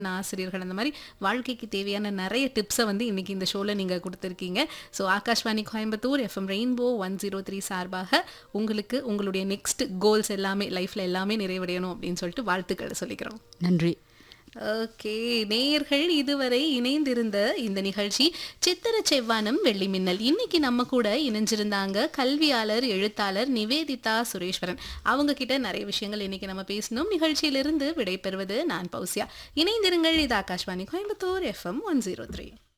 ஆசிரியர்கள் அந்த மாதிரி வாழ்க்கைக்கு தேவையான நிறைய டிப்ஸை வந்து இன்னைக்கு இந்த ஷோவில் நீங்கள் கொடுத்துருக்கீங்க so Akashvani Coimbatore FM rainbow one zero three சார்பாக உங்களுக்கு உங்களுடைய நெக்ஸ்ட் கோல்ஸ் எல்லாமே லைஃப்பில் எல்லாமே நிறைவடையணும் அப்படின்னு சொல்லிட்டு வாழ்த்துக்களை சொல்லிக்கிறோம் நன்றி ஓகே நேயர்கள் இதுவரை இணைந்திருந்த இந்த நிகழ்ச்சி சித்திர செவ்வானம் வெள்ளி மின்னல் இன்னைக்கு நம்ம கூட இணைஞ்சிருந்தாங்க கல்வியாளர் எழுத்தாளர் நிவேதிதா சுரேஸ்வரன் அவங்க கிட்ட நிறைய விஷயங்கள் இன்னைக்கு நம்ம பேசணும் நிகழ்ச்சியிலிருந்து விடைபெறுவது நான் பௌசியா இணைந்திருங்கள் இது Akashvani Coimbatore FM one zero three